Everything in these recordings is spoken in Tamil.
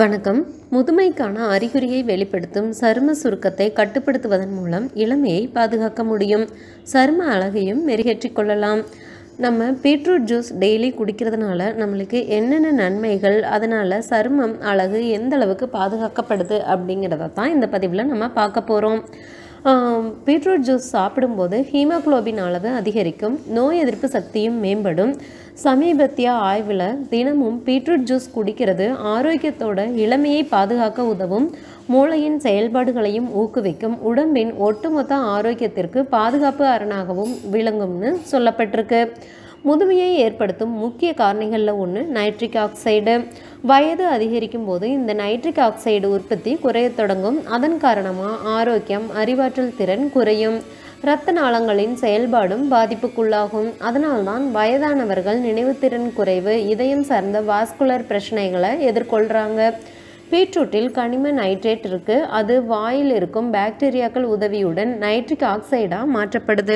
வணக்கம் முதுமைக்கான அறிகுறியை வெளிப்படுத்தும் சரும சுருக்கத்தை கட்டுப்படுத்துவதன் மூலம் இளமையை பாதுகாக்க முடியும் சரும அழகையும் மெருகேற்றிக் கொள்ளலாம் நம்ம பீட்ரூட் ஜூஸ் டெய்லி குடிக்கிறதுனால நம்மளுக்கு என்னென்ன நன்மைகள் அதனால் சருமம் அழகு எந்த அளவுக்கு பாதுகாக்கப்படுது அப்படிங்கிறத தான் இந்த பதிவில் நம்ம பார்க்க போகிறோம் பீட்ரூட் ஜூஸ் சாப்பிடும்போது ஹீமோகுளோபின் அளவு அதிகரிக்கும் நோய் எதிர்ப்பு சக்தியும் மேம்படும் சமீபத்திய ஆய்வில் தினமும் பீட்ரூட் ஜூஸ் குடிக்கிறது ஆரோக்கியத்தோட இளமையை பாதுகாக்க உதவும் மூளையின் செயல்பாடுகளையும் ஊக்குவிக்கும் உடம்பின் ஒட்டுமொத்த ஆரோக்கியத்திற்கு பாதுகாப்பு அரணாகவும் விளங்கும்னு சொல்லப்பட்டிருக்கு முதுமையை ஏற்படுத்தும் முக்கிய காரணிகளில் ஒன்று நைட்ரிக் ஆக்சைடு வயது அதிகரிக்கும் போது இந்த நைட்ரிக் ஆக்சைடு உற்பத்தி குறையத் தொடங்கும் அதன் காரணமாக ஆரோக்கியம் அறிவாற்றல் திறன் குறையும் இரத்த நாளங்களின் செயல்பாடும் பாதிப்புக்குள்ளாகும் அதனால்தான் வயதானவர்கள் நினைவுத்திறன் குறைவு இதயம் சார்ந்த வாஸ்குலர் பிரச்சனைகளை எதிர்கொள்கிறாங்க பீட்ரூட்டில் கனிம நைட்ரேட் இருக்கு அது வாயில் இருக்கும் பாக்டீரியாக்கள் உதவியுடன் நைட்ரிக் ஆக்சைடாக மாற்றப்படுது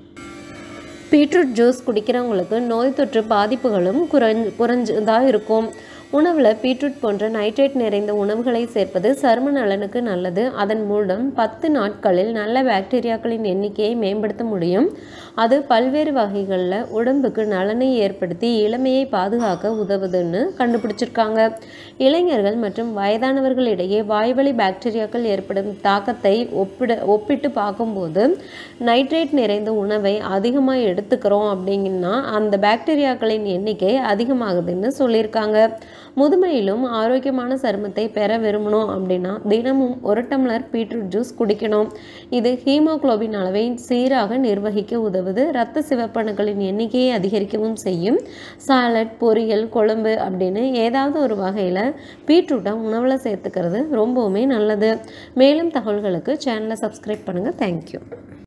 பீட்ரூட் ஜூஸ் குடிக்கிறவங்களுக்கு நோய் தொற்று பாதிப்புகளும் குறைஞ்சு குறைஞ்சதாக இருக்கும் உணவில் பீட்ரூட் போன்ற நைட்ரேட் நிறைந்த உணவுகளை சேர்ப்பது சரும நலனுக்கு நல்லது அதன் மூலம் பத்து நாட்களில் நல்ல பாக்டீரியாக்களின் எண்ணிக்கையை மேம்படுத்த முடியும் அது பல்வேறு வகைகளில் உடம்புக்கு நலனை ஏற்படுத்தி இளமையை பாதுகாக்க உதவுதுன்னு கண்டுபிடிச்சிருக்காங்க இளைஞர்கள் மற்றும் வயதானவர்களிடையே வாய்வழி பாக்டீரியாக்கள் ஏற்படும் தாக்கத்தை ஒப்பிட ஒப்பிட்டு பார்க்கும்போது நைட்ரேட் நிறைந்த உணவை அதிகமாக எடுத்துக்கிறோம் அப்படிங்கன்னா அந்த பாக்டீரியாக்களின் எண்ணிக்கை அதிகமாகுதுன்னு சொல்லியிருக்காங்க முதுமையிலும் ஆரோக்கியமான சருமத்தை பெற விரும்பணும் அப்படின்னா தினமும் ஒரு டம்ளர் பீட்ரூட் ஜூஸ் குடிக்கணும் இது ஹீமோகுளோபின் அளவை சீராக நிர்வகிக்க உதவுது இரத்த சிவப்பணுக்களின் எண்ணிக்கையை அதிகரிக்கவும் செய்யும் சாலட் பொரியல் குழம்பு அப்படின்னு ஏதாவது ஒரு வகையில் பீட்ரூட்டை உணவில் சேர்த்துக்கிறது ரொம்பவுமே நல்லது மேலும் தகவல்களுக்கு சேனலை சப்ஸ்கிரைப் பண்ணுங்கள் தேங்க்யூ